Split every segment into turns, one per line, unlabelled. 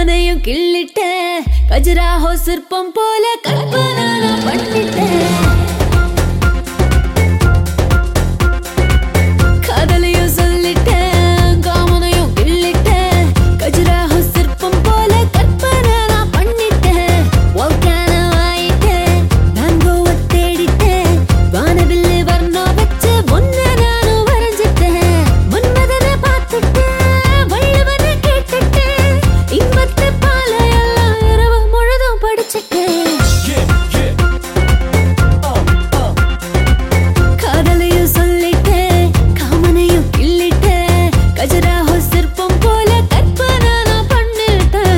காமனையும் கிள்ளிட்ட கஜராஹோ சிற்பம் போல கற்பனை நான் பண்ணிட்டேன் காதலையும் சொல்லிட்டேன் காமனையும் கிள்ளிட்டேன் கஜராஹோ சிற்பம் போல கற்பனை நான் பண்ணிட்டேன் volcano ஆயிட்டேன் மேங்கோவை தேடிட்டேன் வானவில்லு வர்ணம் வச்சு ஒன்ன நானும் வரைஞ்சிட்டேன் மன்மதனை பார்த்துட்டேன் வள்ளுவனை கேட்டுட்டேன் இன்பத்து பாலையெல்லாம் இரவு முழுதும் படிச்சுட்டேன் காதலையும் சொல்லிட்டேன் காமனையும் கிள்ளிட்டேன் கஜராஹோ சிற்பம் போல கற்பனை நான் பண்ணிட்டேன்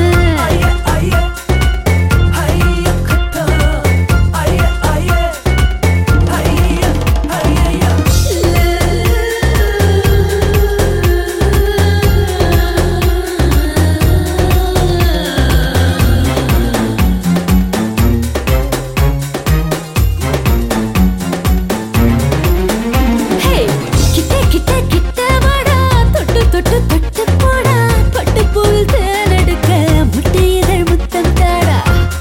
ஹே கிட்ட கிட்ட கிட்ட வாடா தொட்டு தொட்டு தொட்டு போடா பட்டு போல் தேனெடுக்க முட்டை இதழ் முத்தம் தாடா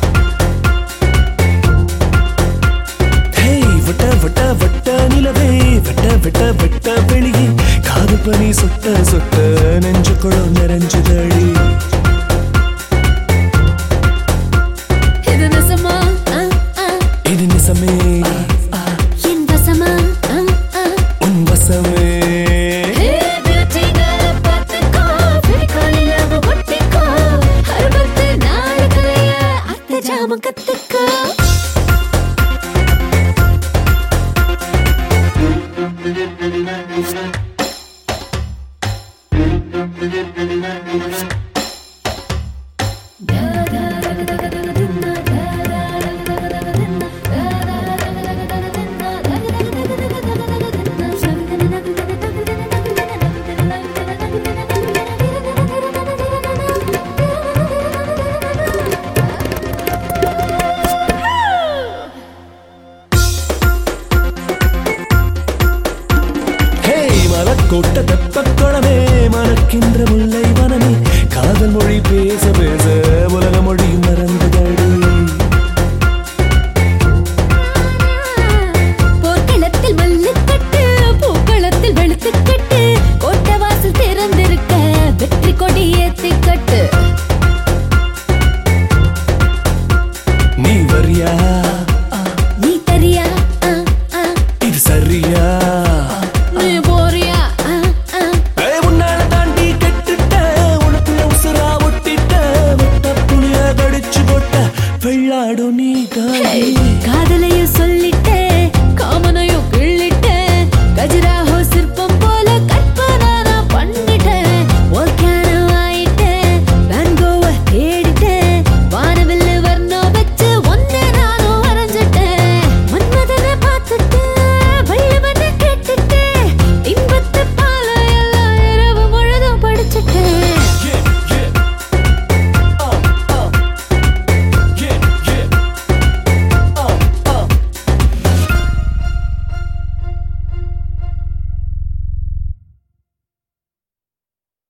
ஹேய் வட்ட வட்ட வட்ட நிலவே வட்ட வட்ட வட்ட வெளியே காது பனி சொட்ட சொட்ட நெஞ்சுக்குள்ள நிறைஞ்சுதடி
இது நெசமா ஆ, ஆ,
இது நிசமே
என் வசமா ஆ, ஆ.
உன் வசமே
ஹே beauty girl அ பார்த்துக்கோ, பிடிக்காத love அ ஒட்டிக்கோ. அறுபத்து நாலு கலைய அத்தை ஜாமம் கத்துக்கோ
ஹேய் மலக்கோட்ட தெப்பக்குளமே மணக்கின்ற முல்லை வனமே காதல் மொழி பேச பேச உலக மொழி மறந்து